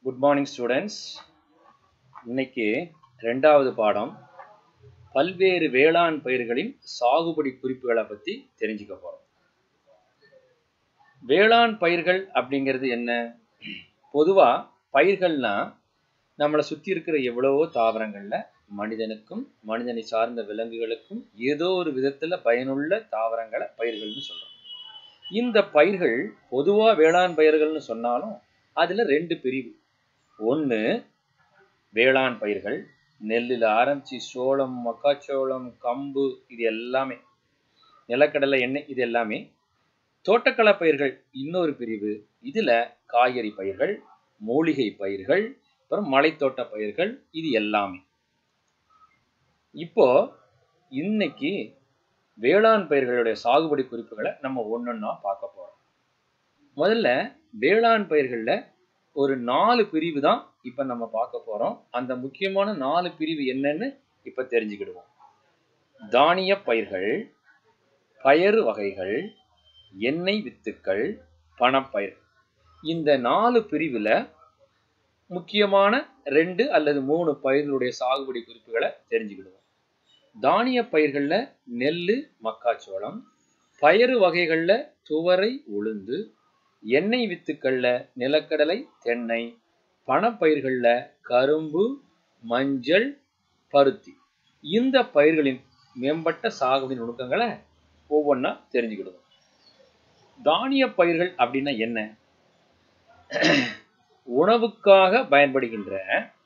good morning students இன்னைக்கு ரெண்டாவது பாடம் பல்வேறு வேளாண் பயிர்களின் சாகுபடி குறிப்புகளை பற்றி தெரிஞ்சுக்க போகிறோம் வேளாண் பயிர்கள் அப்படிங்கிறது என்ன பொதுவாக பயிர்கள்னா நம்மளை சுற்றி இருக்கிற எவ்வளவோ தாவரங்களில் மனிதனுக்கும் மனிதனை சார்ந்த விலங்குகளுக்கும் ஏதோ ஒரு விதத்தில் பயனுள்ள தாவரங்களை பயிர்கள்னு சொல்கிறோம் இந்த பயிர்கள் பொதுவாக வேளாண் பயிர்கள்னு சொன்னாலும் அதில் ரெண்டு பிரிவு ஒன்று வேளாண் பயிர்கள் நெல்லில் ஆரம்பித்து சோளம் மக்காச்சோளம் கம்பு இது எல்லாமே நிலக்கடலை எண்ணெய் இது எல்லாமே தோட்டக்கலை பயிர்கள் இன்னொரு பிரிவு இதில் காய்கறி பயிர்கள் மூலிகை பயிர்கள் அப்புறம் மலைத்தோட்ட பயிர்கள் இது எல்லாமே இப்போ இன்னைக்கு வேளாண் பயிர்களுடைய சாகுபடி குறிப்புகளை நம்ம ஒன்றொன்னா பார்க்க போகிறோம் முதல்ல வேளாண் பயிர்களில் ஒரு நாலு பிரிவு தான் இப்போ நம்ம பார்க்க போகிறோம் அந்த முக்கியமான நாலு பிரிவு என்னன்னு இப்போ தெரிஞ்சுக்கிடுவோம் தானிய பயிர்கள் பயறு வகைகள் எண்ணெய் வித்துக்கள் பணப்பயிர் இந்த நாலு பிரிவில் முக்கியமான ரெண்டு அல்லது மூணு பயிர்களுடைய சாகுபடி குறிப்புகளை தெரிஞ்சுக்கிடுவோம் தானிய பயிர்களில் நெல் மக்காச்சோளம் பயறு வகைகளில் துவரை உளுந்து எண்ணெய் வித்துக்களில் நிலக்கடலை தென்னை பணப்பயிர்களில் கரும்பு மஞ்சள் பருத்தி இந்த பயிர்களின் மேம்பட்ட சாகுபடி நுணுக்கங்களை ஒவ்வொன்றா தெரிஞ்சுக்கிடுவோம் தானிய பயிர்கள் அப்படின்னா என்ன உணவுக்காக பயன்படுகின்ற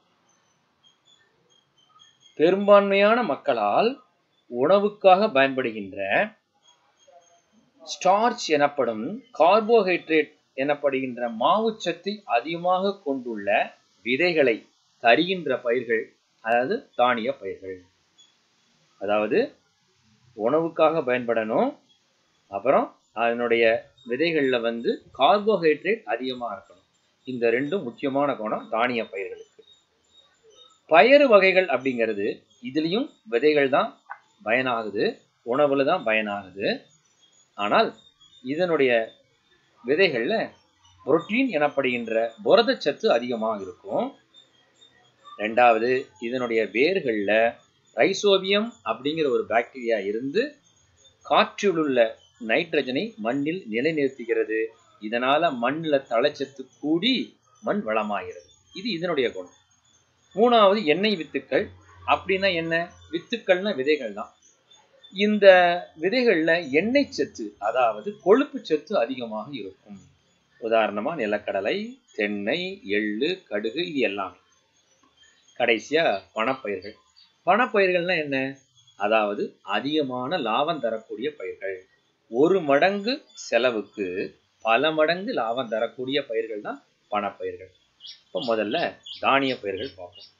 பெரும்பான்மையான மக்களால் உணவுக்காக பயன்படுகின்ற ஸ்டார்ச் எனப்படும் கார்போஹைட்ரேட் எனப்படுகின்ற மாவுச்சத்தை அதிகமாக கொண்டுள்ள விதைகளை தருகின்ற பயிர்கள் அதாவது தானிய பயிர்கள் அதாவது உணவுக்காக பயன்படணும் அப்புறம் அதனுடைய விதைகளில் வந்து கார்போஹைட்ரேட் அதிகமாக இருக்கணும் இந்த ரெண்டும் முக்கியமான கோணம் தானிய பயிர்களுக்கு பயறு வகைகள் அப்படிங்கிறது இதுலேயும் விதைகள் தான் பயனாகுது உணவுல தான் பயனாகுது ஆனால் இதனுடைய விதைகளில் புரோட்டீன் எனப்படுகின்ற புரதச்சத்து அதிகமாக இருக்கும் ரெண்டாவது இதனுடைய வேர்களில் ரைசோபியம் அப்படிங்கிற ஒரு பாக்டீரியா இருந்து காற்றில் உள்ள நைட்ரஜனை மண்ணில் நிலைநிறுத்துகிறது இதனால மண்ணில் தழைச்சத்து கூடி மண் வளமாகிறது இது இதனுடைய குணம் மூணாவது எண்ணெய் வித்துக்கள் அப்படின்னா என்ன வித்துக்கள்னா விதைகள் தான் இந்த விதைகளில் எண்ணெய் சத்து அதாவது கொழுப்பு சத்து அதிகமாக இருக்கும் உதாரணமா நிலக்கடலை தென்னை எள்ளு கடுகு இது எல்லாமே கடைசியா பணப்பயிர்கள் பணப்பயிர்கள்னா என்ன அதாவது அதிகமான லாபம் தரக்கூடிய பயிர்கள் ஒரு மடங்கு செலவுக்கு பல மடங்கு லாபம் தரக்கூடிய பயிர்கள் தான் பணப்பயிர்கள் இப்போ முதல்ல தானிய பயிர்கள் பார்ப்போம்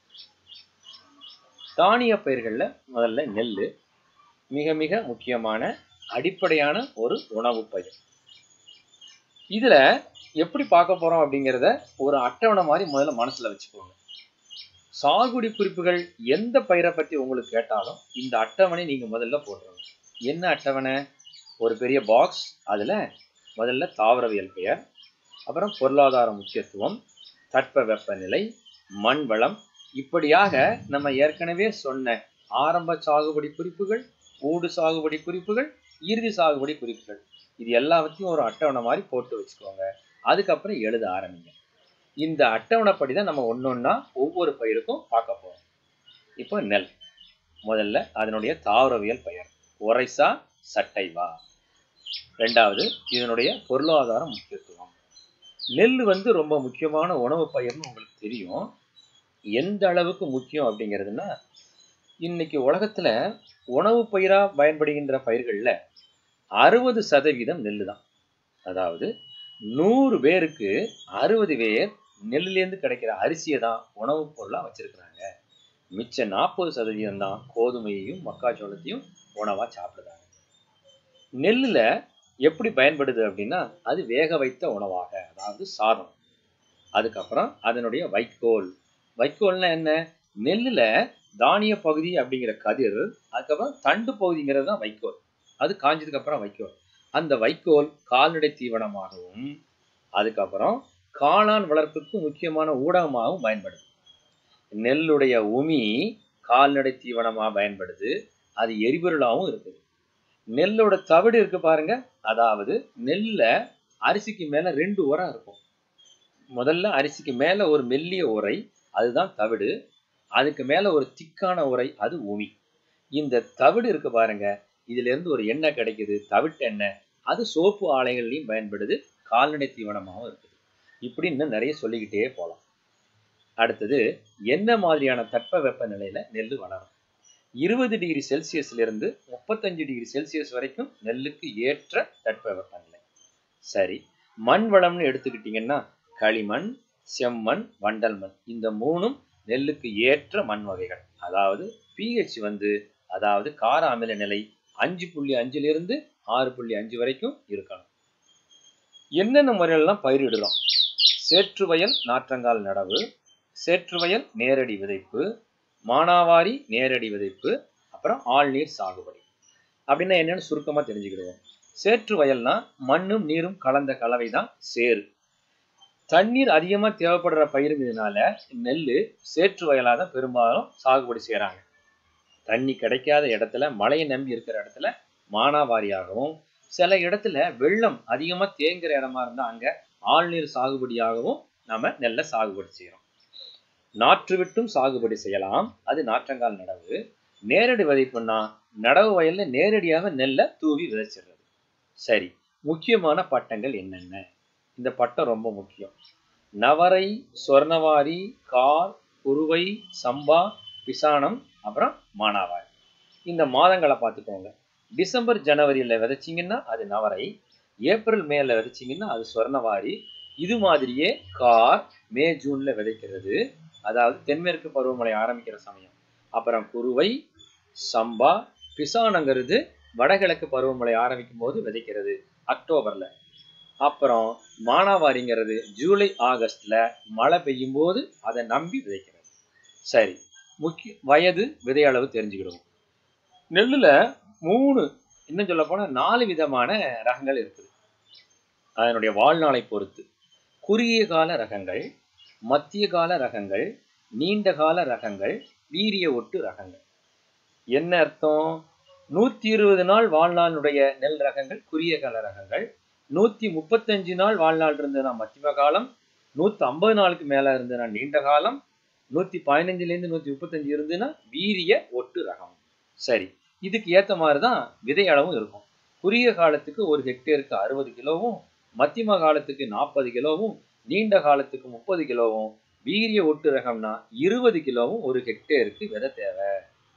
தானிய பயிர்களில் முதல்ல நெல் மிக மிக முக்கியமான அடிப்படையான ஒரு உணவு பயிர் இதில் எப்படி பார்க்க போகிறோம் அப்படிங்கிறத ஒரு அட்டவணை மாதிரி முதல்ல மனசில் வச்சுக்கோங்க சாகுடி குறிப்புகள் எந்த பயிரை பற்றி உங்களுக்கு கேட்டாலும் இந்த அட்டவணை நீங்கள் முதல்ல போட்டுருங்க என்ன அட்டவணை ஒரு பெரிய பாக்ஸ் அதில் முதல்ல தாவரவியல் பெயர் அப்புறம் பொருளாதார முக்கியத்துவம் தட்ப வெப்பநிலை மண் வளம் இப்படியாக நம்ம ஏற்கனவே சொன்ன ஆரம்ப சாகுபடி குறிப்புகள் ஊடு சாகுபடி குறிப்புகள் இறுதி சாகுபடி குறிப்புகள் இது எல்லாத்தையும் ஒரு அட்டவணை மாதிரி போட்டு வச்சுக்கோங்க அதுக்கப்புறம் எழுத ஆரம்பிங்க இந்த அட்டவணைப்படி தான் நம்ம ஒன்று ஒன்றா ஒவ்வொரு பயிருக்கும் பார்க்க போகிறோம் இப்போ நெல் முதல்ல அதனுடைய தாவரவியல் பெயர் ஒரைசா சட்டைவா ரெண்டாவது இதனுடைய பொருளாதார முக்கியத்துவம் நெல் வந்து ரொம்ப முக்கியமான உணவு பயிர்னு உங்களுக்கு தெரியும் எந்த அளவுக்கு முக்கியம் அப்படிங்கிறதுனா இன்னைக்கு உலகத்தில் உணவு பயிராக பயன்படுகின்ற பயிர்களில் அறுபது சதவீதம் நெல் தான் அதாவது நூறு பேருக்கு அறுபது பேர் நெல்லுலேருந்து கிடைக்கிற அரிசியை தான் உணவுப் பொருளாக வச்சுருக்குறாங்க மிச்ச நாற்பது சதவீதம் தான் கோதுமையையும் மக்காச்சோளத்தையும் உணவாக சாப்பிடுறாங்க நெல்லில் எப்படி பயன்படுது அப்படின்னா அது வேக வைத்த உணவாக அதாவது சாதம் அதுக்கப்புறம் அதனுடைய வைக்கோல் வைக்கோல்னா என்ன நெல்லில் தானிய பகுதி அப்படிங்கிற கதிர் அதுக்கப்புறம் தண்டு பகுதிங்கிறது தான் வைக்கோல் அது காஞ்சதுக்கு அப்புறம் வைக்கோல் அந்த வைக்கோல் கால்நடை தீவனமாகவும் அதுக்கப்புறம் காளான் வளர்ப்புக்கு முக்கியமான ஊடகமாகவும் பயன்படுது நெல்லுடைய உமி கால்நடை தீவனமாக பயன்படுது அது எரிபொருளாகவும் இருக்குது நெல்லோட தவிடு இருக்கு பாருங்க அதாவது நெல்ல அரிசிக்கு மேல ரெண்டு உரம் இருக்கும் முதல்ல அரிசிக்கு மேல ஒரு மெல்லிய உரை அதுதான் தவிடு அதுக்கு மேல ஒரு திக்கான உரை அது உமி இந்த தவிடு இருக்கு பாருங்க இதுல இருந்து ஒரு எண்ணெய் கிடைக்குது தவிட்டு எண்ணெய் அது சோப்பு ஆலைகள்லையும் பயன்படுது கால்நடை தீவனமாகவும் இருக்குது இப்படி இன்னும் நிறைய சொல்லிக்கிட்டே போகலாம் அடுத்தது என்ன மாதிரியான தட்ப வெப்ப நிலையில நெல் வளரும் இருபது டிகிரி செல்சியஸ்ல இருந்து முப்பத்தஞ்சு டிகிரி செல்சியஸ் வரைக்கும் நெல்லுக்கு ஏற்ற தட்ப வெப்பநிலை சரி மண் வளம்னு எடுத்துக்கிட்டிங்கன்னா களிமண் செம்மண் வண்டல் மண் இந்த மூணும் நெல்லுக்கு ஏற்ற மண் வகைகள் அதாவது பிஹெச் வந்து அதாவது கார அமில நிலை அஞ்சு புள்ளி அஞ்சுலேருந்து ஆறு புள்ளி அஞ்சு வரைக்கும் இருக்கணும் என்னென்ன முறையெல்லாம் பயிரிடுறோம் சேற்றுவயல் நாற்றங்கால் நடவு சேற்றுவயல் நேரடி விதைப்பு மானாவாரி நேரடி விதைப்பு அப்புறம் ஆழ்நீர் சாகுபடி அப்படின்னா என்னன்னு சுருக்கமாக தெரிஞ்சுக்கிடுவோம் சேற்று வயல்னா மண்ணும் நீரும் கலந்த கலவை தான் சேறு தண்ணீர் அதிகமாக தேவைப்படுற பயிருங்கிறதுனால நெல் சேற்று வயலாக தான் பெரும்பாலும் சாகுபடி செய்கிறாங்க தண்ணி கிடைக்காத இடத்துல மழையை நம்பி இருக்கிற இடத்துல மானாவாரியாகவும் சில இடத்துல வெள்ளம் அதிகமாக தேங்குற இடமா இருந்தால் அங்கே ஆழ்நீர் சாகுபடியாகவும் நம்ம நெல்லை சாகுபடி செய்கிறோம் நாற்று விட்டும் சாகுபடி செய்யலாம் அது நாற்றங்கால் நடவு நேரடி விதைப்புன்னா நடவு வயல்ல நேரடியாக நெல்லை தூவி விதைச்சிடுறது சரி முக்கியமான பட்டங்கள் என்னென்ன இந்த பட்டம் ரொம்ப முக்கியம் நவரை சொர்ணவாரி கார் குருவை சம்பா பிசானம் அப்புறம் மானாவாரி இந்த மாதங்களை பார்த்துக்கோங்க டிசம்பர் ஜனவரியில் விதைச்சிங்கன்னா அது நவரை ஏப்ரல் மேல விதைச்சிங்கன்னா அது சொர்ணவாரி இது மாதிரியே கார் மே ஜூன்ல விதைக்கிறது அதாவது தென்மேற்கு பருவமழை ஆரம்பிக்கிற சமயம் அப்புறம் குருவை சம்பா பிசானங்கிறது வடகிழக்கு பருவமழை ஆரம்பிக்கும் போது விதைக்கிறது அக்டோபர்ல அப்புறம் மானாவாரிங்கிறது ஜூலை ஆகஸ்ட்ல மழை பெய்யும் போது அதை நம்பி விதைக்கிறது சரி முக்கிய வயது விதை அளவு தெரிஞ்சுக்கிடுவோம் நெல்லுல மூணு இன்னும் சொல்ல போனா நாலு விதமான ரகங்கள் இருக்குது அதனுடைய வாழ்நாளை பொறுத்து குறுகிய கால ரகங்கள் மத்திய கால ரகங்கள் நீண்ட கால ரகங்கள் வீரிய ஒட்டு ரகங்கள் என்ன அர்த்தம் நூத்தி இருபது நாள் வாழ்நாளுடைய நெல் ரகங்கள் குறுகிய கால ரகங்கள் நூத்தி முப்பத்தஞ்சு நாள் வாழ்நாள் இருந்ததுன்னா மத்தியம காலம் நூத்தி ஐம்பது நாளுக்கு மேல இருந்ததுன்னா நீண்ட காலம் நூத்தி பதினஞ்சுல இருந்து நூத்தி முப்பத்தஞ்சு இருந்ததுன்னா வீரிய ஒட்டு ரகம் சரி இதுக்கு ஏத்த மாதிரிதான் விதை அளவும் இருக்கும் குறுகிய காலத்துக்கு ஒரு ஹெக்டேருக்கு அறுபது கிலோவும் மத்தியம காலத்துக்கு நாற்பது கிலோவும் நீண்ட காலத்துக்கு முப்பது கிலோவும் வீரிய ஒட்டு ரகம்னா இருபது கிலோவும் ஒரு ஹெக்டேருக்கு விதை தேவை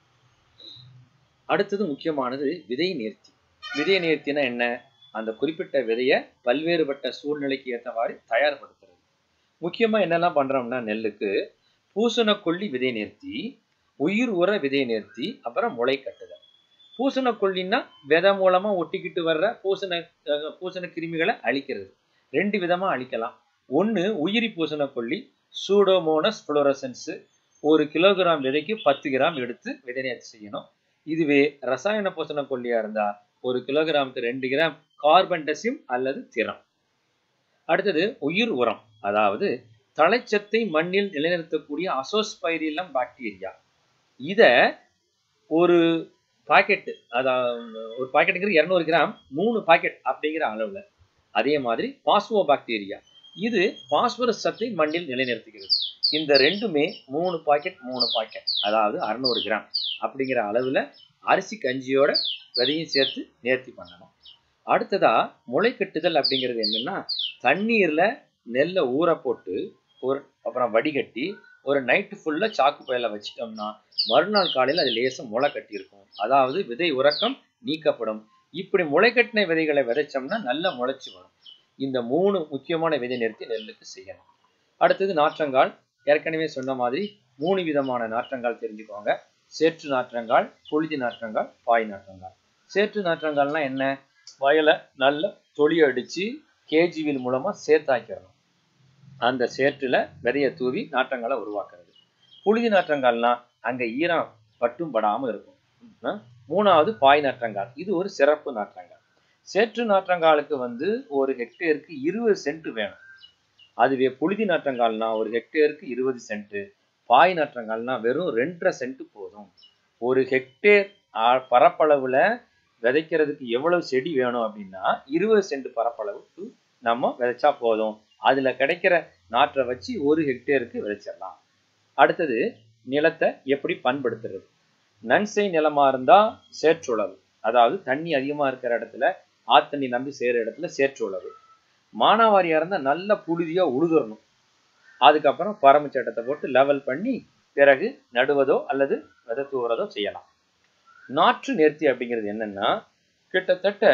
அடுத்தது முக்கியமானது விதை நேர்த்தி விதை நேர்த்தினா என்ன அந்த குறிப்பிட்ட விதையை பல்வேறுபட்ட சூழ்நிலைக்கு ஏற்றவாறு தயார்படுத்துறது முக்கியமா என்னெல்லாம் பண்றோம்னா நெல்லுக்கு பூசணக்கொல்லி விதை நேர்த்தி உயிர் உர விதை நேர்த்தி அப்புறம் முளை கட்டுதல் பூசணக்கொல்லின்னா விதை மூலமா ஒட்டிக்கிட்டு வர்ற பூசண பூசண கிருமிகளை அழிக்கிறது ரெண்டு விதமா அழிக்கலாம் ஒன்று உயிரி பூசணக்கொல்லி சூடோமோனஸ் புளோரசன்ஸ் ஒரு கிலோகிராம் விதைக்கு பத்து கிராம் எடுத்து விதை நேர்த்தி செய்யணும் இதுவே ரசாயன பூசணக்கொல்லியா இருந்தா ஒரு கிலோகிராமுக்கு ரெண்டு கிராம் கார்பன்டசியம் அல்லது திறம் அடுத்தது உயிர் உரம் அதாவது தழைச்சத்தை மண்ணில் நிலைநிறுத்தக்கூடிய அசோஸ்பைரிலம் பாக்டீரியா இத ஒரு பாக்கெட் அதாவது ஒரு பாக்கெட்டுங்கிறது இரநூறு கிராம் மூணு பாக்கெட் அப்படிங்கிற அளவுல அதே மாதிரி பாஸ்போ பாக்டீரியா இது பாஸ்பரஸ் சத்தை மண்ணில் நிலைநிறுத்துகிறது இந்த ரெண்டுமே மூணு பாக்கெட் மூணு பாக்கெட் அதாவது அறுநூறு கிராம் அப்படிங்கிற அளவுல அரிசி கஞ்சியோட விதையும் சேர்த்து நேர்த்தி பண்ணணும் அடுத்ததா முளை கட்டுதல் அப்படிங்கிறது என்னன்னா தண்ணீர்ல நெல்லை ஊற போட்டு ஒரு அப்புறம் வடிகட்டி ஒரு நைட்டு ஃபுல்லா சாக்கு பையில வச்சிட்டோம்னா மறுநாள் காலையில் அது லேசம் முளை கட்டியிருக்கும் அதாவது விதை உறக்கம் நீக்கப்படும் இப்படி முளை கட்டின விதைகளை விதைச்சோம்னா நல்லா முளைச்சி வரும் இந்த மூணு முக்கியமான விதை நிறுத்தி நெல்லுக்கு செய்யணும் அடுத்தது நாற்றங்கால் ஏற்கனவே சொன்ன மாதிரி மூணு விதமான நாற்றங்கால் தெரிஞ்சுக்கோங்க சேற்று நாற்றங்கால் புழுதி நாற்றங்கால் பாய் நாற்றங்கால் சேற்று நாற்றங்கால்னா என்ன வயலை நல்ல தொளி அடிச்சு கேஜிவில் மூலமா சேத்தாக்கிறணும் அந்த சேற்றுல விதையை தூவி நாற்றங்காலை உருவாக்குறது புழுதி நாற்றங்கால்னா அங்க ஈரம் பட்டும் படாம இருக்கும் மூணாவது பாய் நாற்றங்கால் இது ஒரு சிறப்பு நாற்றங்கால் சேற்று நாற்றங்காலுக்கு வந்து ஒரு ஹெக்டேருக்கு இருபது சென்ட் வேணும் அதுவே புழுதி நாற்றங்கால்னா ஒரு ஹெக்டேருக்கு இருபது சென்ட் பாய் நாற்றங்கால்னா வெறும் ரெண்டரை சென்ட் போதும் ஒரு ஹெக்டேர் ஆ- பரப்பளவுல விதைக்கிறதுக்கு எவ்வளவு செடி வேணும் அப்படின்னா இருபது சென்ட் பரப்பளவுக்கு நம்ம விதைச்சா போதும் அதுல கிடைக்கிற நாற்றை வச்சு ஒரு ஹெக்டேருக்கு விதைச்சிடலாம் அடுத்தது நிலத்தை எப்படி பண்படுத்துறது நன்சை நிலமா இருந்தா சேற்றுழவு அதாவது தண்ணி அதிகமா இருக்கிற இடத்துல ஆத்தண்ணி நம்பி செய்யற இடத்துல சேற்றுழவு மானாவாரியா இருந்தா நல்ல புழுதியா உழுதுறணும் அதுக்கப்புறம் பரம்பு சட்டத்தை போட்டு லெவல் பண்ணி பிறகு நடுவதோ அல்லது விதை தூவுறதோ செய்யலாம் நாற்று நேர்த்தி அப்படிங்கிறது என்னன்னா கிட்டத்தட்ட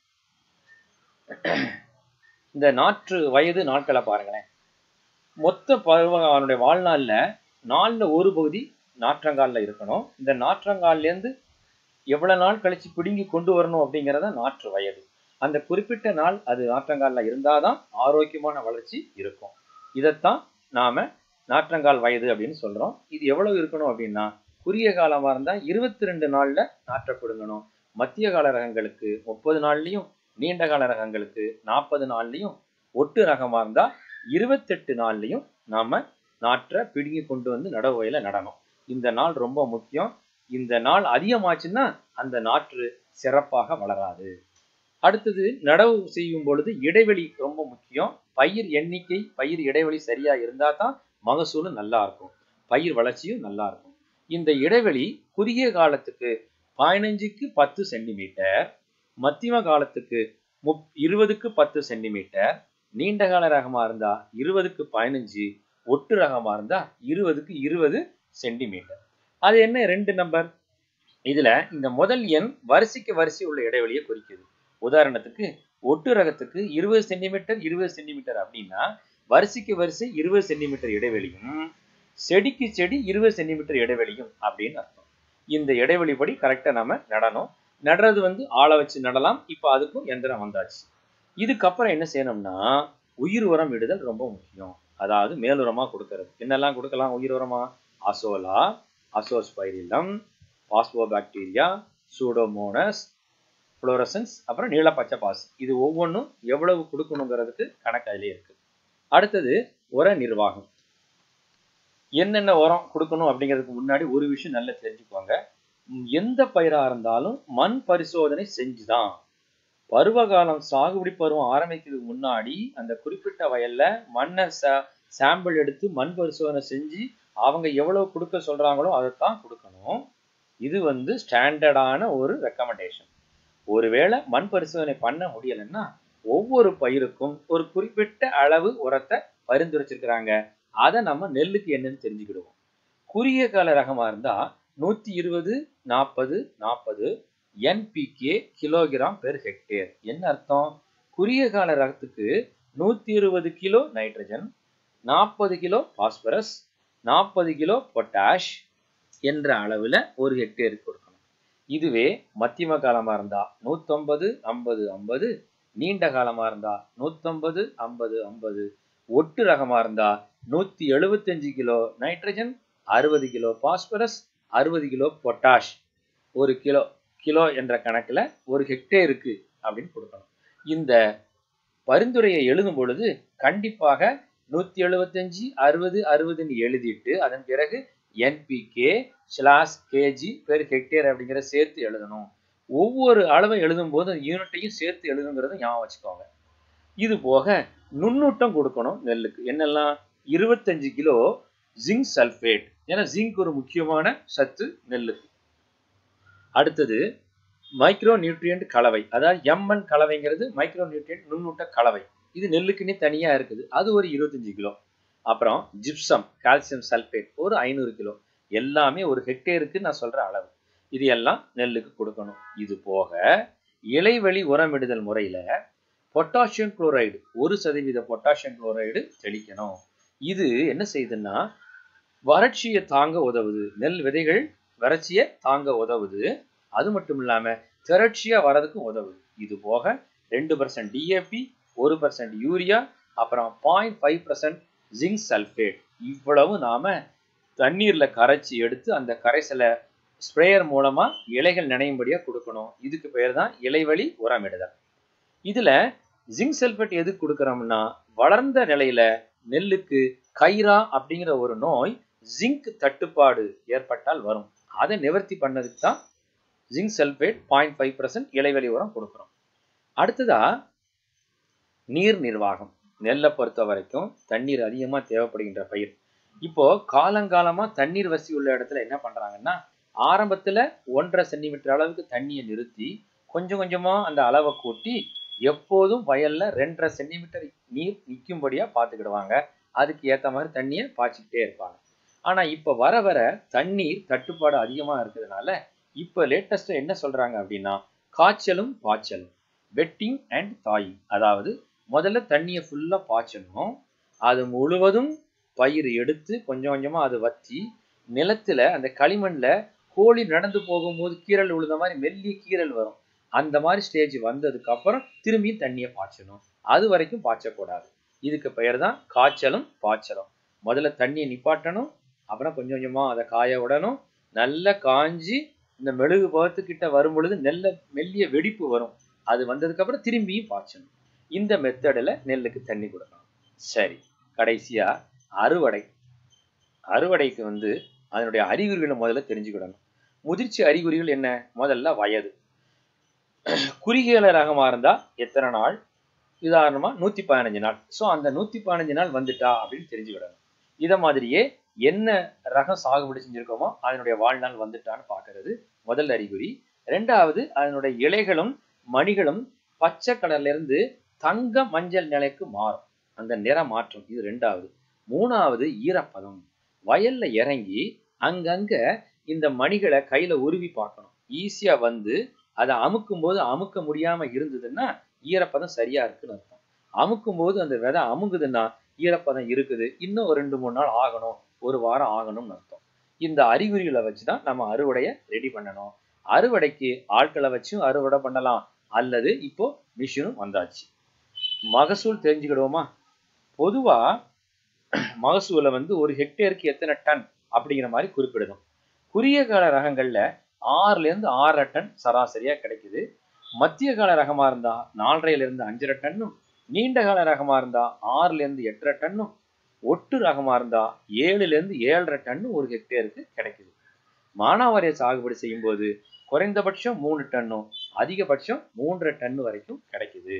இந்த நாற்று வயது நாட்களை பாருங்களேன் மொத்த பருவகாலனுடைய வாழ்நாள்ல நாலுல ஒரு பகுதி நாற்றங்கால்ல இருக்கணும் இந்த நாற்றங்கால்ல இருந்து எவ்வளவு நாள் கழிச்சு பிடுங்கி கொண்டு வரணும் அப்படிங்கறத நாற்று வயது அந்த குறிப்பிட்ட நாள் அது நாற்றங்கால்ல இருந்தாதான் ஆரோக்கியமான வளர்ச்சி இருக்கும் இதைத்தான் நாம நாற்றங்கால் வயது அப்படின்னு சொல்றோம் இது எவ்வளவு இருக்கணும் அப்படின்னா குறுகிய காலமா இருந்தா இருபத்தி ரெண்டு நாள்ல நாற்றை பிடுங்கணும் மத்திய கால ரகங்களுக்கு முப்பது நாள்லயும் நீண்ட கால ரகங்களுக்கு நாற்பது நாள்லயும் ஒட்டு ரகமா இருந்தா இருபத்தெட்டு நாள்லயும் நாம நாற்றை பிடுங்கி கொண்டு வந்து நடவு வயல நடணும் இந்த நாள் ரொம்ப முக்கியம் இந்த நாள் அதிகமாச்சுன்னா அந்த நாற்று சிறப்பாக வளராது அடுத்தது நடவு செய்யும் பொழுது இடைவெளி ரொம்ப முக்கியம் பயிர் எண்ணிக்கை பயிர் இடைவெளி சரியா இருந்தா தான் மகசூலும் நல்லா இருக்கும் பயிர் வளர்ச்சியும் நல்லா இருக்கும் இந்த இடைவெளி குறுகிய காலத்துக்கு பதினஞ்சுக்கு பத்து சென்டிமீட்டர் மத்தியம காலத்துக்கு முப் இருபதுக்கு பத்து சென்டிமீட்டர் நீண்ட கால ரகமா இருந்தா இருபதுக்கு பதினஞ்சு ஒட்டு ரகமா இருந்தா இருபதுக்கு இருபது சென்டிமீட்டர் அது என்ன ரெண்டு நம்பர் இதுல இந்த முதல் எண் வரிசைக்கு வரிசை உள்ள இடைவெளியை குறிக்குது உதாரணத்துக்கு ஒட்டு ரகத்துக்கு இருபது சென்டிமீட்டர் இருபது சென்டிமீட்டர் அப்படின்னா வரிசைக்கு வரிசை இருபது சென்டிமீட்டர் இடைவெளியும் செடிக்கு செடி இருபது சென்டிமீட்டர் இடைவெளியும் அப்படின்னு அர்த்தம் இந்த இடைவெளி படி கரெக்டா நம்ம நடணும் நடுறது வந்து ஆளை வச்சு நடலாம் இப்போ அதுக்கும் எந்திரம் வந்தாச்சு இதுக்கப்புறம் என்ன செய்யணும்னா உயிர் உரம் இடுதல் ரொம்ப முக்கியம் அதாவது மேலுரமா கொடுக்கறது என்னெல்லாம் கொடுக்கலாம் உயிர் உரமா Azolla Azospirillum phosphobacteria Pseudomonas fluorescens அப்புறம் நீல பச்சை பாஸ் இது ஒவ்வொன்றும் எவ்வளவு கொடுக்கணுங்கிறதுக்கு கணக்கு அதிலே இருக்கு அடுத்தது உர நிர்வாகம் என்னென்ன உரம் கொடுக்கணும் அப்படிங்கிறதுக்கு முன்னாடி ஒரு விஷயம் நல்லா தெரிஞ்சுக்கோங்க ம், எந்த பயிரா இருந்தாலும் மண் பரிசோதனை செஞ்சுதான் பருவகாலம் சாகுபடி பருவம் ஆரம்பிக்கிறதுக்கு முன்னாடி அந்த குறிப்பிட்ட வயல்ல மண்ணை சாம்பிள் எடுத்து மண் பரிசோதனை செஞ்சு அவங்க எவ்வளவு கொடுக்க சொல்றாங்களோ அதைத்தான் கொடுக்கணும் இது வந்து ஸ்டாண்டர்டான ஒரு ரெக்கமெண்டேஷன் ஒருவேளை மண் பரிசோதனை பண்ண முடியலைன்னா ஒவ்வொரு பயிருக்கும் ஒரு குறிப்பிட்ட அளவு உரத்தை பரிந்துரைச்சிருக்கிறாங்க அதை நம்ம நெல்லுக்கு என்னன்னு தெரிஞ்சுக்கிடுவோம் குறுகிய கால ரகமா இருந்தா நூத்தி இருபது நாற்பது நாற்பது என்பிகே கிலோகிராம் பெர் ஹெக்டேர் என்ன அர்த்தம் குறுகிய கால ரகத்துக்கு நூத்தி இருபது கிலோ நைட்ரஜன் நாற்பது கிலோ பாஸ்பரஸ் நாற்பது கிலோ பொட்டாஷ் என்ற அளவுல ஒரு ஹெக்டேருக்கு கொடுக்கணும் இதுவே மத்தியம காலமா இருந்தா நூத்தொன்பது ஐம்பது ஐம்பது நீண்ட காலமா இருந்தா நூத்தொன்பது ஐம்பது ஐம்பது ஒட்டு ரகமா இருந்தா நூத்தி எழுபத்தஞ்சு கிலோ நைட்ரஜன் அறுபது கிலோ பாஸ்பரஸ் அறுபது கிலோ பொட்டாஷ் ஒரு கிலோ கிலோ என்ற கணக்குல ஒரு ஹெக்டேருக்கு அப்படின்னு கொடுக்கணும் இந்த பரிந்துரையை எழுதும் பொழுது கண்டிப்பாக நூத்தி எழுபத்தஞ்சு அறுபது அறுபதுன்னு எழுதிட்டு அதன் பிறகு NPK slash KG per hectare அப்படிங்கிற சேர்த்து எழுதணும் ஒவ்வொரு அளவை எழுதும் போது அந்த யூனிட்டையும் சேர்த்து எழுதுங்கிறத ஞாபகம் வச்சுக்கோங்க இது போக நுண்ணூட்டம் கொடுக்கணும் நெல்லுக்கு என்னெல்லாம் இருபத்தஞ்சு கிலோ ஜிங்க் சல்ஃபேட் ஏன்னா ஜிங்க் ஒரு முக்கியமான சத்து நெல்லுக்கு அடுத்தது மைக்ரோ நியூட்ரியன்ட் கலவை அதாவது எம்என் கலவைங்கிறது மைக்ரோ நியூட்ரியன்ட் நுண்ணூட்ட கலவை இது நெல்லுக்குன்னே தனியா இருக்குது அது ஒரு இருபத்தஞ்சு கிலோ அப்புறம் ஜிப்சம் கால்சியம் சல்பேட் ஒரு ஐநூறு கிலோ எல்லாமே ஒரு ஹெக்டேருக்கு நான் சொல்ற அளவு இது எல்லாம் நெல்லுக்கு கொடுக்கணும் இது போக இலைவெளி உரமிடுதல் முறையில பொட்டாசியம் குளோரைடு ஒரு சதவீத பொட்டாசியம் குளோரைடு தெளிக்கணும் இது என்ன செய்யுதுன்னா வறட்சியை தாங்க உதவுது நெல் விதைகள் வறட்சியை தாங்க உதவுது அது மட்டும் இல்லாம திரட்சியா வரதுக்கும் உதவுது இது போக ரெண்டு பர்சன்ட் டிஏபி ஒரு பர்சன்ட் யூரியா அப்புறம் point five percent zinc sulphate இவ்வளவு நாம தண்ணீர்ல கரைச்சி எடுத்து அந்த கரைசலை ஸ்ப்ரேயர் மூலமா இலைகள் நினையும்படியா கொடுக்கணும் இதுக்கு பேர் தான் இலைவழி உரமிடுதல் இதுல ஜிங்க் சல்ஃபேட் எதுக்கு கொடுக்குறோம்னா வளர்ந்த நிலையில நெல்லுக்கு கைரா அப்படிங்கிற ஒரு நோய் ஜிங்க் தட்டுப்பாடு ஏற்பட்டால் வரும் அதை நிவர்த்தி பண்ணதுக்கு தான் zinc sulphate point five percent இலைவெளி உரம் கொடுக்குறோம் அடுத்ததா நீர் நிர்வாகம் நெல்லை பொறுத்த வரைக்கும் தண்ணீர் அதிகமாக தேவைப்படுகின்ற பயிர் இப்போ காலங்காலமா தண்ணீர் வசதி உள்ள இடத்துல என்ன பண்றாங்கன்னா ஆரம்பத்துல ஒன்றரை சென்டிமீட்டர் அளவுக்கு தண்ணியை நிறுத்தி கொஞ்சம் கொஞ்சமா அந்த அளவை கூட்டி எப்போதும் வயல்ல ரெண்டரை சென்டிமீட்டர் நீர் நிற்கும்படியா பார்த்துக்கிடுவாங்க அதுக்கு ஏத்த மாதிரி தண்ணியை பாய்ச்சிக்கிட்டே இருப்பாங்க ஆனா இப்ப வர வர தண்ணீர் தட்டுப்பாடு அதிகமா இருக்கிறதுனால இப்ப லேட்டஸ்டா என்ன சொல்றாங்க அப்படின்னா காய்ச்சலும் பாய்ச்சலும் வெட்டிங் அண்ட் தாயிங் அதாவது முதல்ல தண்ணியை ஃபுல்லா பாய்ச்சணும் அது முழுவதும் பயிர் எடுத்து கொஞ்சம் கொஞ்சமா அது வத்தி நிலத்துல அந்த களிமண்ல கோழி நடந்து போகும்போது கீரல் விழுந்த மாதிரி மெல்லிய கீரல் வரும் அந்த மாதிரி ஸ்டேஜ் வந்ததுக்கு அப்புறம் திரும்பியும் தண்ணியை பாய்ச்சணும் அது வரைக்கும் பாய்ச்சக்கூடாது இதுக்கு பெயர் தான் காய்ச்சலும் பாய்ச்சலும் முதல்ல தண்ணியை நிப்பாட்டணும் அப்புறம் கொஞ்சம் கொஞ்சமா அதை காய விடணும் நல்லா காஞ்சி இந்த மெழுகு பகத்துக்கிட்ட வரும் பொழுது நெல்ல மெல்லிய வெடிப்பு வரும் அது வந்ததுக்கு அப்புறம் திரும்பியும் பாய்ச்சணும் இந்த மெத்தடில் நெல்லுக்கு தண்ணி கொடுக்கணும் சரி கடைசியா அறுவடை அறுவடைக்கு வந்து அதனுடைய அறிகுறிகளை முதல்ல தெரிஞ்சுக்கிடணும் முதிர்ச்சி அறிகுறிகள் என்ன முதல்ல வயது குறுகிய ரகமா இருந்தா எத்தனை நாள் உதாரணமா நூத்தி பதினஞ்சு நாள் ஸோ அந்த நூத்தி பதினஞ்சு நாள் வந்துட்டா அப்படின்னு தெரிஞ்சுக்கிடணும் இதை மாதிரியே என்ன ரகம் சாகுபடி செஞ்சிருக்கோமோ அதனுடைய வாழ்நாள் வந்துட்டான்னு பார்க்கிறது முதல் அறிகுறி ரெண்டாவது அதனுடைய இலைகளும் மணிகளும் பச்சை கலர்ல இருந்து தங்க மஞ்சள் நிலைக்கு மாறும் அந்த நிற மாற்றம் இது ரெண்டாவது மூணாவது ஈரப்பதம் வயல்ல இறங்கி அங்கங்க இந்த மணிகளை கையில உருவி பார்க்கணும் ஈஸியா வந்து அதை அமுக்கும் போது அமுக்க முடியாம இருந்ததுன்னா ஈரப்பதம் சரியா இருக்குன்னு அர்த்தம் அமுக்கும் போது அந்த விதை அமுங்குதுன்னா ஈரப்பதம் இருக்குது இன்னும் ஒரு ரெண்டு மூணு நாள் ஆகணும் ஒரு வாரம் ஆகணும்னு அர்த்தம் இந்த அறிகுறிகளை வச்சுதான் நம்ம அறுவடையை ரெடி பண்ணணும் அறுவடைக்கு ஆட்களை வச்சும் அறுவடை பண்ணலாம் அல்லது இப்போ மிஷினும் வந்தாச்சு மகசூல் தெரிஞ்சுக்கிடுவோமா பொதுவா மகசூலை வந்து ஒரு ஹெக்டேருக்கு எத்தனை டன் அப்படிங்கிற மாதிரி குறிப்பிடுதும் குறுகிய கால ரகங்கள்ல ஆறுல இருந்து ஆறரை டன் சராசரியா கிடைக்குது மத்திய கால ரகமா இருந்தா நாலரைல இருந்து அஞ்சரை டன்னும் நீண்ட கால ரகமா இருந்தா ஆறுல இருந்து எட்டரை டன்னும் ஒட்டு ரகமா இருந்தா ஏழுல இருந்து ஏழரை டன்னு ஒரு ஹெக்டேருக்கு கிடைக்குது மானாவாரிய சாகுபடி செய்யும்போது குறைந்தபட்சம் மூணு டன்னும் அதிகபட்சம் மூன்றரை டன்னு வரைக்கும் கிடைக்குது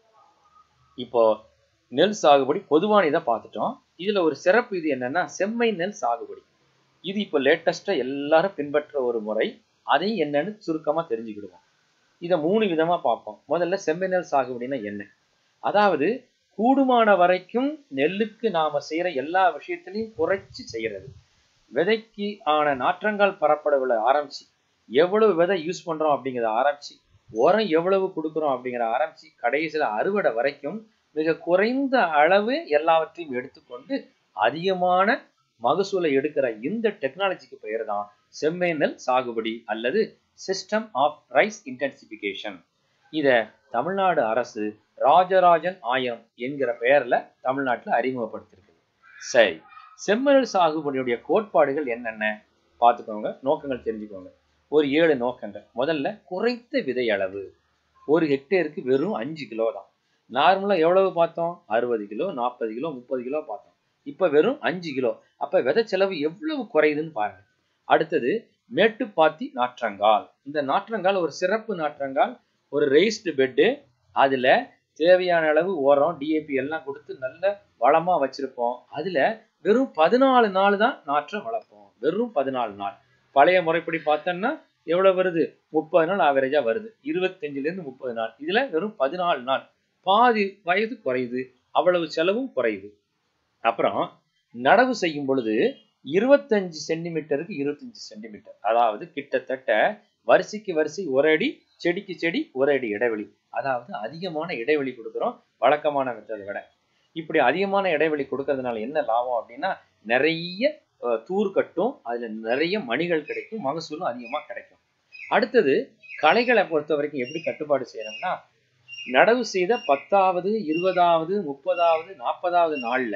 இப்போ நெல் சாகுபடி பொதுவான இதை பார்த்துட்டோம் இதுல ஒரு சிறப்பு இது என்னன்னா செம்மை நெல் சாகுபடி இது இப்போ லேட்டஸ்டா எல்லாரும் பின்பற்ற ஒரு முறை அதையும் என்னன்னு சுருக்கமா தெரிஞ்சுக்கிடுவோம் இதை மூணு விதமா பார்ப்போம் முதல்ல செம்மை நெல் சாகுபடினா என்ன அதாவது கூடுமான வரைக்கும் நெல்லுக்கு நாம செய்யற எல்லா விஷயத்திலையும் குறைச்சு செய்யறது விதைக்கு ஆன நாற்றங்கால் பரப்பளவுல ஆரம்பிச்சு எவ்வளவு விதை யூஸ் பண்றோம் அப்படிங்கிறத ஆரம்பிச்சு உரம் எவ்வளவு கொடுக்குறோம் அப்படிங்கிற ஆரம்பிச்சு கடைசியில அறுவடை வரைக்கும் மிக குறைந்த அளவு எல்லாவற்றையும் எடுத்துக்கொண்டு அதிகமான மகசூலை எடுக்கிற இந்த டெக்னாலஜிக்கு பெயர் தான் செம்மை நெல் சாகுபடி அல்லது சிஸ்டம் ஆஃப் ரைஸ் இன்டென்சிபிகேஷன் இத தமிழ்நாடு அரசு ராஜராஜன் ஆயம் என்கிற பெயர்ல தமிழ்நாட்டில் அறிமுகப்படுத்திருக்குது சரி செம்மணல் சாகுபடியுடைய கோட்பாடுகள் என்னென்ன பார்த்துக்கோங்க நோக்கங்கள் தெரிஞ்சுக்கோங்க ஒரு ஏழு நோக்கங்கள் முதல்ல குறைந்த விதை அளவு ஒரு ஹெக்டேருக்கு வெறும் அஞ்சு கிலோ தான் நார்மலா எவ்வளவு பார்த்தோம் அறுபது கிலோ நாற்பது கிலோ முப்பது கிலோ பார்த்தோம் இப்ப வெறும் அஞ்சு கிலோ அப்ப விதை செலவு எவ்வளவு குறையுதுன்னு பாருங்க அடுத்தது மேட்டுப்பாத்தி நாற்றங்கால் இந்த நாற்றங்கால் ஒரு சிறப்பு நாற்றங்கால் ஒரு ரெய்ஸ்டு பெட்டு அதுல தேவையான அளவு உரம் டிஏபி எல்லாம் கொடுத்து நல்ல வளமா வச்சிருப்போம் அதுல வெறும் பதினாலு நாள் தான் நாற்றம் வளர்ப்போம் வெறும் பதினாலு நாள் பழைய முறைப்படி பார்த்தோம்னா எவ்வளவு வருது முப்பது நாள் ஆவரேஜா வருது இருபத்தஞ்சுல இருந்து முப்பது நாள் இதுல வெறும் பதினாலு நாள் பாதி வயது குறையுது அவ்வளவு செலவும் குறையுது அப்புறம் நடவு செய்யும் பொழுது இருபத்தஞ்சு சென்டிமீட்டருக்கு இருபத்தஞ்சு சென்டிமீட்டர் அதாவது கிட்டத்தட்ட வரிசைக்கு வரிசை ஒரு அடி செடிக்கு செடி ஒரு அடி இடைவெளி அதாவது அதிகமான இடைவெளி கொடுக்குறோம் வழக்கமான மெத்ததை விட இப்படி அதிகமான இடைவெளி கொடுக்கறதுனால என்ன லாபம் அப்படின்னா நிறைய தூர் கட்டும் அதுல நிறைய மணிகள் கிடைக்கும் மகசூலும் அதிகமா கிடைக்கும் அடுத்தது களைகளை பொறுத்த வரைக்கும் எப்படி கட்டுப்பாடு செய்யறோம்னா நடவு செய்த பத்தாவது இருபதாவது முப்பதாவது நாற்பதாவது நாள்ல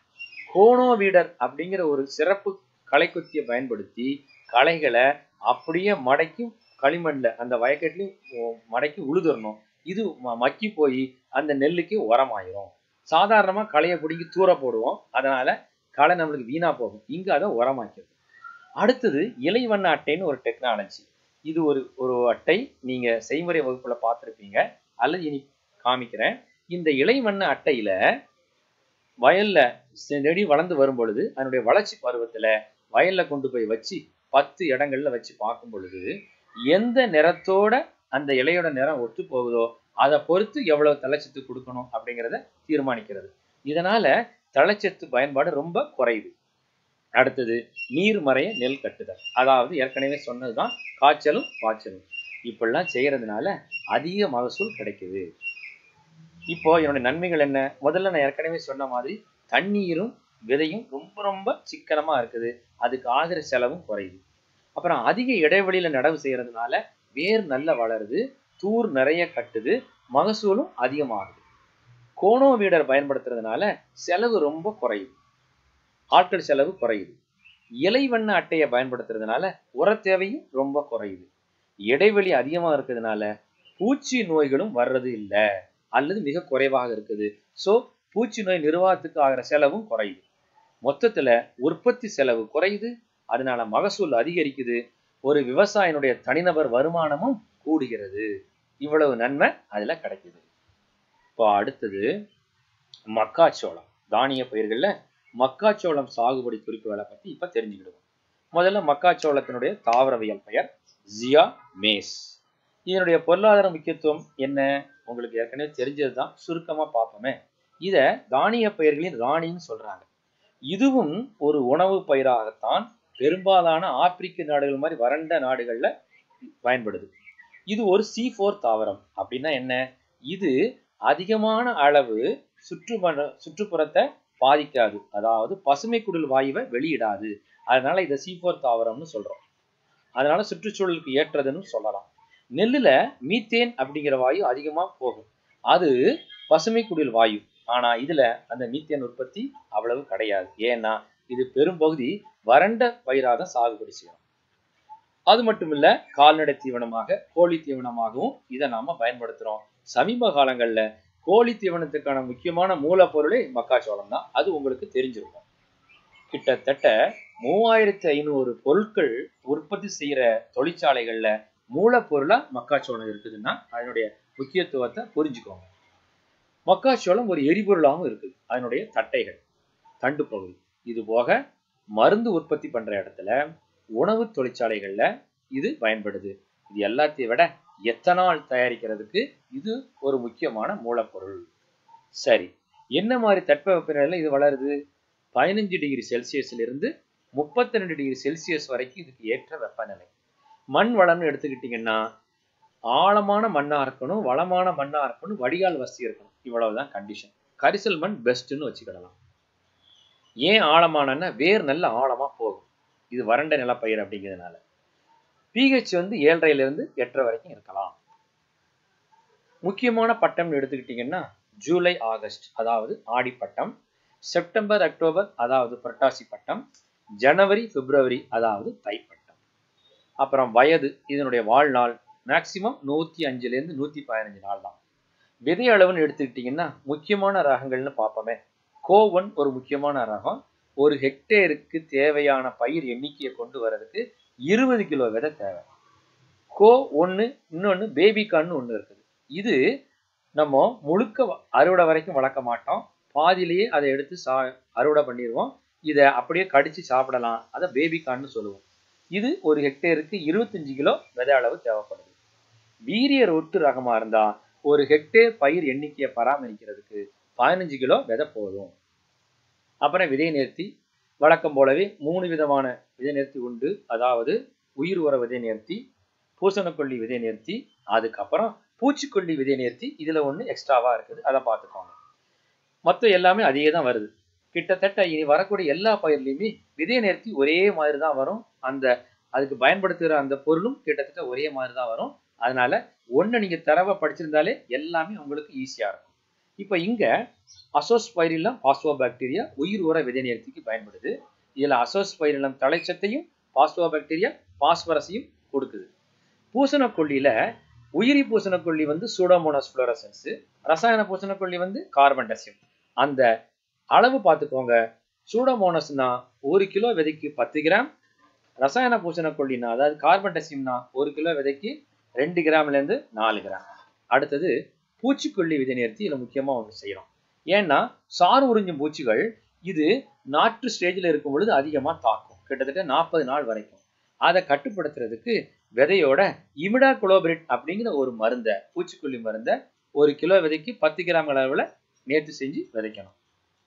கோனோ வீடர் அப்படிங்கிற ஒரு சிறப்பு களைக்குத்தியை பயன்படுத்தி களைகளை அப்படியே மடக்கி களிமண்ல அந்த வயக்கட்டுலையும் மடக்கி உழுதுறணும் இது மக்கி போய் அந்த நெல்லுக்கு உரமாயிரும் சாதாரணமா களையை பிடிங்கி தூர போடுவோம் அதனால களை நம்மளுக்கு வீணா போகும் இங்க அதை உரமாக்கிறது அடுத்தது இலை வண்ண அட்டைன்னு ஒரு டெக்னாலஜி இது ஒரு ஒரு அட்டை நீங்க செய்முறை வகுப்புல பார்த்துருப்பீங்க அல்லது இனி காமிக்கிறேன் இந்த இலை வண்ண அட்டையில வயல்ல செடி வளர்ந்து வரும் பொழுது அதனுடைய வளர்ச்சி பருவத்துல வயல்ல கொண்டு போய் வச்சு பத்து இடங்கள்ல வச்சு பார்க்கும் பொழுது எந்த நிறத்தோட அந்த இலையோட நிறம் ஒத்து போகுதோ அதை பொறுத்து எவ்வளவு தலைச்சத்து கொடுக்கணும் அப்படிங்கிறத தீர்மானிக்கிறது இதனால தலைச்சத்து பயன்பாடு ரொம்ப குறையுது அடுத்தது நீர்மறைய நெல் கட்டுதல் அதாவது ஏற்கனவே சொன்னதுதான் காய்ச்சலும் பாய்ச்சலும் இப்படிலாம் செய்யறதுனால அதிக மகசூல் கிடைக்குது இப்போ என்னுடைய நன்மைகள் என்ன முதல்ல நான் ஏற்கனவே சொன்ன மாதிரி தண்ணீரும் விதையும் ரொம்ப ரொம்ப சிக்கனமா இருக்குது அதுக்கு ஆகிற செலவும் குறையுது அப்புறம் அதிக இடைவெளியில நடவு செய்யறதுனால வேர் நல்லா வளருது தூர் நிறைய கட்டுது மகசூலும் அதிகமாகுது கோணோ வீடர் பயன்படுத்துறதுனால செலவு ரொம்ப குறையுது ஆட்கள் செலவு குறையுது இலை வண்ண அட்டையை பயன்படுத்துறதுனால உர தேவையும் ரொம்ப குறையுது இடைவெளி அதிகமா இருக்கிறதுனால பூச்சி நோய்களும் வர்றது இல்லை அல்லது மிக குறைவாக இருக்குது ஸோ பூச்சி நோய் நிர்வாகத்துக்கு ஆகிற செலவும் குறையுது மொத்தத்துல உற்பத்தி செலவு குறையுது அதனால மகசூல் அதிகரிக்குது ஒரு விவசாயினுடைய தனிநபர் வருமானமும் கூடுகிறது இவ்வளவு நன்மை அதுல கிடைக்குது இப்போ அடுத்தது மக்காச்சோளம் தானிய பயிர்கள்ல மக்காச்சோளம் சாகுபடி குறிப்புகளை பத்தி இப்ப தெரிஞ்சுக்கிடுவோம் முதல்ல மக்காச்சோளத்தினுடைய தாவரவியல் பெயர் ஜியா மேஸ் இதனுடைய பொருளாதார முக்கியத்துவம் என்ன உங்களுக்கு ஏற்கனவே தெரிஞ்சதுதான் சுருக்கமா பார்ப்போமே இத தானிய பயிர்களின் ராணின்னு சொல்றாங்க இதுவும் ஒரு உணவு பயிராகத்தான் பெரும்பாலான ஆப்பிரிக்க நாடுகள் மாதிரி வறண்ட நாடுகள்ல பயன்படுது இது ஒரு சி ஃபோர் தாவரம் அப்படின்னா என்ன இது அதிகமான அளவு சுற்றுமண சுற்றுப்புறத்தை பாதிக்காது அதாவது பசுமை குடில் வாயுவை வெளியிடாது அதனால இதை சி ஃபோர் தாவரம்னு சொல்றோம் அதனால சுற்றுச்சூழலுக்கு ஏற்றதுன்னு சொல்லலாம் நெல்லுல மீத்தேன் அப்படிங்கிற வாயு அதிகமா போகும் அது பசுமை குடில் வாயு ஆனா இதுல அந்த மீத்தேன் உற்பத்தி அவ்வளவு கிடையாது ஏன்னா இது பெரும்பகுதி வறண்ட பயிராக சாகுபடி செய்யணும் அது மட்டும் இல்ல கால்நடை தீவனமாக கோழி தீவனமாகவும் இதை நாம பயன்படுத்துறோம் சமீப காலங்கள்ல கோழி தீவனத்துக்கான முக்கியமான மூலப்பொருளே மக்காச்சோளம் தான் அது உங்களுக்கு தெரிஞ்சிருக்கும் கிட்டத்தட்ட மூவாயிரத்தி ஐநூறு பொருட்கள் உற்பத்தி செய்யற தொழிற்சாலைகள்ல மூலப்பொருளா மக்காச்சோளம் இருக்குதுன்னா அதனுடைய முக்கியத்துவத்தை புரிஞ்சுக்கோங்க மக்காச்சோளம் ஒரு எரிபொருளாகவும் இருக்குது அதனுடைய தட்டைகள் தண்டு பகுதி இது போக மருந்து உற்பத்தி பண்ற இடத்துல உணவு தொழிற்சாலைகள்ல இது பயன்படுது இது எல்லாத்தையும் விட எத்தனால் தயாரிக்கிறதுக்கு இது ஒரு முக்கியமான மூலப்பொருள் சரி என்ன மாதிரி தட்பவெப்பநிலையில இது வளருது பதினஞ்சு டிகிரி செல்சியஸ்ல இருந்து முப்பத்தி ரெண்டு டிகிரி செல்சியஸ் வரைக்கும் இதுக்கு ஏற்ற வெப்பநிலை மண் வளம்னு எடுத்துக்கிட்டிங்கன்னா ஆழமான மண்ணா இருக்கணும் வளமான மண்ணா இருக்கணும் வடிகால் வசதி இருக்கணும் இவ்வளவுதான் கண்டிஷன் கரிசல் மண் பெஸ்ட்னு வச்சுக்கிடலாம் ஏன் ஆழமானன்னா வேர் நல்ல ஆழமா போகும் இது வறண்ட நிலப்பயிர் அப்படிங்கிறதுனால பிஹெச் வந்து ஏழரைல இருந்து எட்டரை வரைக்கும் இருக்கலாம் முக்கியமான பட்டம்னு எடுத்துக்கிட்டிங்கன்னா ஜூலை ஆகஸ்ட் அதாவது ஆடிப்பட்டம் செப்டம்பர் அக்டோபர் அதாவது புரட்டாசி பட்டம் ஜனவரி பிப்ரவரி அதாவது தைப்பட்டம் அப்புறம் வயது இதனுடைய வாழ்நாள் மேக்சிமம் நூற்றி அஞ்சுலேருந்து நூற்றி பதினஞ்சு நாள் தான் விதை அளவுன்னு எடுத்துக்கிட்டிங்கன்னா முக்கியமான ரகங்கள்னு பார்ப்போமே கோவன் ஒரு முக்கியமான ரகம் ஒரு ஹெக்டேருக்கு தேவையான பயிர் எண்ணிக்கையை கொண்டு வர்றதுக்கு இருபது கிலோ விதை தேவை கோ ஒன்று இன்னொன்று பேபிகான்னு ஒன்று இருக்குது இது நம்ம முழுக்க அறுவடை வரைக்கும் வளர்க்க மாட்டோம் பாதியிலேயே அதை எடுத்து சா அறுவடை பண்ணிடுவோம் இதை அப்படியே கடிச்சு சாப்பிடலாம் அதை பேபிகான்னு சொல்லுவோம் இது ஒரு ஹெக்டேருக்கு இருபத்தஞ்சு கிலோ விதை அளவு தேவைப்படுது வீரிய ரொட்டு ரகமா இருந்தா ஒரு ஹெக்டேர் பயிர் எண்ணிக்கையை பராமரிக்கிறதுக்கு பதினஞ்சு கிலோ விதை போதும் அப்புறம் விதை நேர்த்தி வழக்கம் போலவே மூணு விதமான விதை நேர்த்தி உண்டு அதாவது உயிர் உர விதை நேர்த்தி பூசணக்கொல்லி விதை நேர்த்தி அதுக்கப்புறம் பூச்சிக்கொல்லி விதை நேர்த்தி இதுல ஒன்று எக்ஸ்ட்ராவா இருக்குது அதை பார்த்துக்கோங்க மொத்தம் எல்லாமே அதே தான் வருது கிட்டத்தட்ட இனி வரக்கூடிய எல்லா பயிர்லையுமே விதை நேர்த்தி ஒரே மாதிரி தான் வரும் அந்த அதுக்கு பயன்படுத்துகிற அந்த பொருளும் கிட்டத்தட்ட ஒரே மாதிரி தான் வரும் அதனால ஒன்று நீங்க தரவை படிச்சிருந்தாலே எல்லாமே உங்களுக்கு ஈஸியா இருக்கும் இப்போ இங்க அசோஸ்பைரிலம் பாஸ்வோ பாக்டீரியா உயிர் உர விதை நேர்த்திக்கு பயன்படுது இதுல அசோஸ்பைரிலம் தலைச்சத்தையும் பாஸ்வோ பாக்டீரியா பாஸ்பரஸையும் கொடுக்குது பூசணக்கொல்லியில உயிரி பூசணக்கொல்லி வந்து சூடோமோனஸ் ஃப்ளோரசன்ஸ் ரசாயன பூசணக்கொல்லி வந்து கார்பன் டசியம் அந்த அளவு பார்த்துக்கோங்க சூடோமோனஸ்னா ஒரு கிலோ விதைக்கு பத்து கிராம் ரசாயன பூசணக்கொல்லினா அதாவது கார்பன் டெசிம்னா ஒரு கிலோ விதைக்கு ரெண்டு கிராம்ல இருந்து நாலு கிராம் அடுத்தது பூச்சிக்கொல்லி விதை நிறுத்தி இதுல முக்கியமா ஒன்று செய்யறோம் ஏன்னா சாறு உறிஞ்சும் பூச்சிகள் இது நாற்று ஸ்டேஜில் இருக்கும் பொழுது அதிகமா தாக்கும் கிட்டத்தட்ட நாற்பது நாள் வரைக்கும் அதை கட்டுப்படுத்துறதுக்கு விதையோட இமிடா குளோபரேட் அப்படிங்கிற ஒரு மருந்தை பூச்சிக்கொல்லி மருந்தை ஒரு கிலோ விதைக்கு பத்து கிராம் அளவில் நேர்த்தி செஞ்சு விதைக்கணும்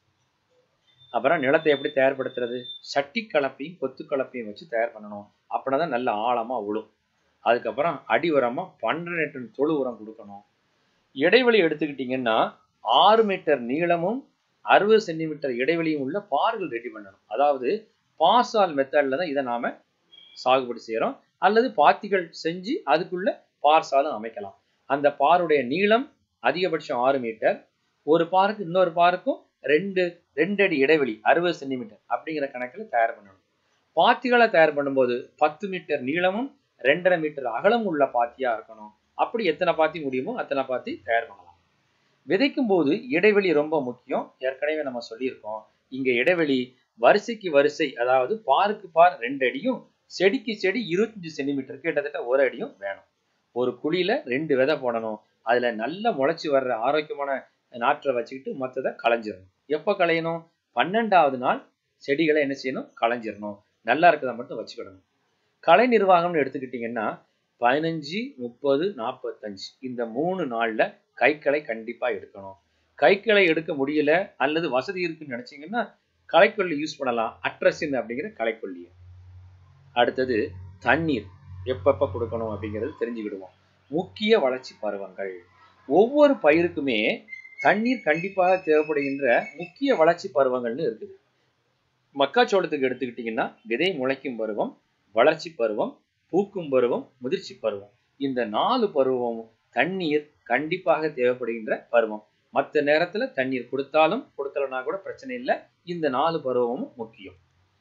அப்புறம் நிலத்தை எப்படி தயார்படுத்துறது சட்டி கலப்பையும் கொத்து கலப்பையும் வச்சு தயார் பண்ணணும் அப்படின்னா தான் நல்ல ஆழமா விழும் அதுக்கப்புறம் அடி உரமா பன்னெண்டு டன் தொழு உரம் கொடுக்கணும் இடைவெளி எடுத்துக்கிட்டிங்கன்னா ஆறு மீட்டர் நீளமும் அறுபது சென்டிமீட்டர் இடைவெளியும் உள்ள பார்கள் ரெடி பண்ணணும் அதாவது பாசால் மெத்தட்ல தான் இதை நாம சாகுபடி செய்கிறோம் அல்லது பாத்திகள் செஞ்சு அதுக்குள்ள பார் சாலும் அமைக்கலாம் அந்த பாருடைய நீளம் அதிகபட்சம் ஆறு மீட்டர் ஒரு பாருக்கு இன்னொரு பாருக்கும் ரெண்டு ரெண்டு அடி இடைவெளி அறுபது சென்டிமீட்டர் அப்படிங்கிற கணக்கில் தயார் பண்ணணும் பாத்திகளை தயார் பண்ணும்போது பத்து மீட்டர் நீளமும் ரெண்டரை மீட்டர் அகலம் உள்ள பாத்தியா இருக்கணும் அப்படி எத்தனை பாத்தி முடியுமோ அத்தனை பாத்தி தயார் பண்ணலாம் விதைக்கும் போது இடைவெளி ரொம்ப முக்கியம் ஏற்கனவே நம்ம சொல்லியிருக்கோம் இங்க இடைவெளி வரிசைக்கு வரிசை அதாவது பாருக்கு பார் ரெண்டு அடியும் செடிக்கு செடி இருபத்தஞ்சு சென்டிமீட்டர் கிட்டத்தட்ட ஒரு அடியும் வேணும் ஒரு குழியில ரெண்டு விதை போடணும் அதுல நல்ல முளைச்சி வர்ற ஆரோக்கியமான நாற்றை வச்சுக்கிட்டு மற்றதை களைஞ்சிடணும் எப்போ களையணும் பன்னெண்டாவது நாள் செடிகளை என்ன செய்யணும் களைஞ்சிடணும் நல்லா இருக்கிறத மட்டும் வச்சுக்கிடணும் கலை நிர்வாகம்னு எடுத்துக்கிட்டிங்கன்னா பதினஞ்சு முப்பது நாற்பத்தஞ்சு இந்த மூணு நாள்ல கைக்களை கண்டிப்பா எடுக்கணும் கைக்களை எடுக்க முடியல அல்லது வசதி இருக்குன்னு நினைச்சீங்கன்னா களைக்கொல்லி யூஸ் பண்ணலாம் அட்ரஸின் அப்படிங்கிற களைக்கொல்லியை அடுத்தது தண்ணீர் எப்பப்ப கொடுக்கணும் அப்படிங்கிறது தெரிஞ்சுக்கிடுவோம் முக்கிய வளர்ச்சி பருவங்கள் ஒவ்வொரு பயிருக்குமே தண்ணீர் கண்டிப்பாக தேவைப்படுகின்ற முக்கிய வளர்ச்சி பருவங்கள்னு இருக்குது மக்காச்சோளத்துக்கு எடுத்துக்கிட்டிங்கன்னா விதை முளைக்கும் பருவம் வளர்ச்சி பருவம் பூக்கும் பருவம் முதிர்ச்சி பருவம் இந்த நாலு பருவமும் தண்ணீர் கண்டிப்பாக தேவைப்படுகின்ற பருவம் மற்ற நேரத்துல தண்ணீர் கொடுத்தாலும் கொடுத்தலனா கூட பிரச்சனை இல்லை இந்த நாலு பருவமும் முக்கியம்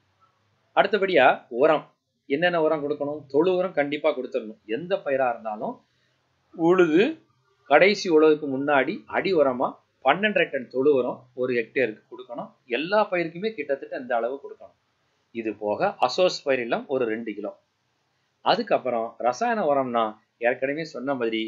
அடுத்தபடியா உரம் என்னென்ன உரம் கொடுக்கணும் தொழு உரம் கண்டிப்பா கொடுத்துடணும் எந்த பயிரா இருந்தாலும் உழுது கடைசி உழவுக்கு முன்னாடி அடி உரமா பன்னெண்டரை டன் தொழு உரம் ஒரு ஹெக்டேருக்கு கொடுக்கணும் எல்லா பயிருக்குமே கிட்டத்தட்ட இந்த அளவு கொடுக்கணும் இது போக அசோஸ் பயிரெல்லாம் ஒரு ரெண்டு கிலோ அதுக்கப்புறம் ரசாயன உரம்னா ஏற்கனவே சொன்ன மாதிரி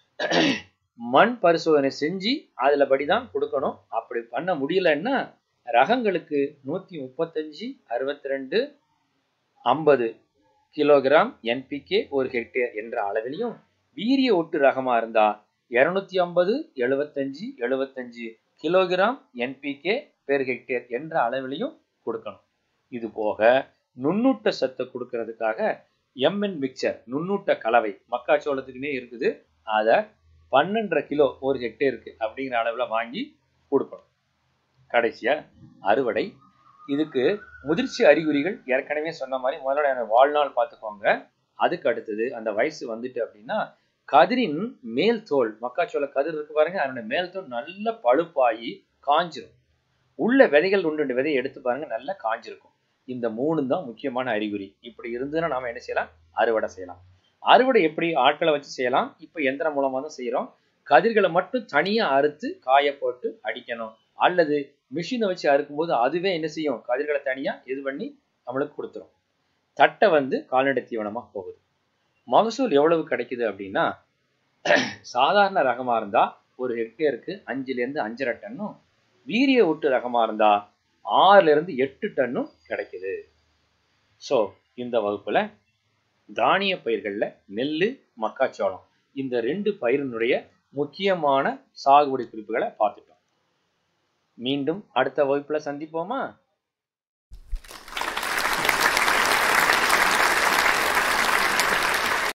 மண் பரிசோதனை செஞ்சு அதுல படிதான் கொடுக்கணும் அப்படி பண்ண முடியலன்னா ரகங்களுக்கு நூத்தி முப்பத்தஞ்சு அறுபத்தி ரெண்டு ஐம்பது கிலோகிராம் என்பிகே ஒரு ஹெக்டேர் என்ற அளவிலையும் வீரிய ஒட்டு ரகமா இருந்தா இருநூத்தி ஐம்பது எழுபத்தஞ்சு எழுபத்தஞ்சு கிலோகிராம் என்பிகே பெர் ஹெக்டேர் என்ற அளவிலையும் கொடுக்கணும் இது போக நுண்ணூட்ட சத்தை கொடுக்கறதுக்காக எம்என் மிக்சர் நுண்ணூட்ட கலவை மக்காச்சோளத்துக்குன்னே இருக்குது அதை பன்னெண்டரை கிலோ ஒரு ஹெக்டேருக்கு அப்படிங்கிற அளவில் வாங்கி கொடுக்கணும் கடைசியா அறுவடை இதுக்கு முதிர்ச்சி அறிகுறிகள் ஏற்கனவே சொன்ன மாதிரி முதல்ல வாழ்நாள் பார்த்துக்கோங்க அதுக்கு அடுத்தது அந்த வயசு வந்துட்டு அப்படின்னா கதிரின் மேல் தோல் மக்காச்சோள கதிர் இருக்கு பாருங்க அதனுடைய மேல் தோல் நல்ல பழுப்பாகி காஞ்சிரும் உள்ள விதைகள் உண்டு விதையை எடுத்து பாருங்க நல்லா காஞ்சிருக்கும் இந்த மூணு தான் முக்கியமான அறிகுறி இப்படி இருந்ததுன்னா நாம என்ன செய்யலாம் அறுவடை செய்யலாம் அறுவடை எப்படி ஆட்களை வச்சு செய்யலாம் இப்போ எந்திரம் மூலமா தான் செய்யறோம் கதிர்களை மட்டும் தனியா அறுத்து காய போட்டு அடிக்கணும் அல்லது மிஷினை வச்சு அறுக்கும்போது அதுவே என்ன செய்யும் கதிர்களை தனியா இது பண்ணி நம்மளுக்கு கொடுத்துரும் தட்டை வந்து கால்நடை தீவனமா போகுது மகசூல் எவ்வளவு கிடைக்குது அப்படின்னா சாதாரண ரகமா இருந்தா ஒரு ஹெக்டேருக்கு அஞ்சுல இருந்து அஞ்சரை டன்னும் வீரிய ஒட்டு ரகமா இருந்தா ஆறுல இருந்து எட்டு டன்னும் கிடைக்குது ஸோ இந்த வகுப்புல தானிய பயிர்கள்ல நெல் மக்காச்சோளம் இந்த ரெண்டு பயிரினுடைய முக்கியமான சாகுபடி குறிப்புகளை பார்த்துட்டோம் மீண்டும் அடுத்த வகுப்புல சந்திப்போமா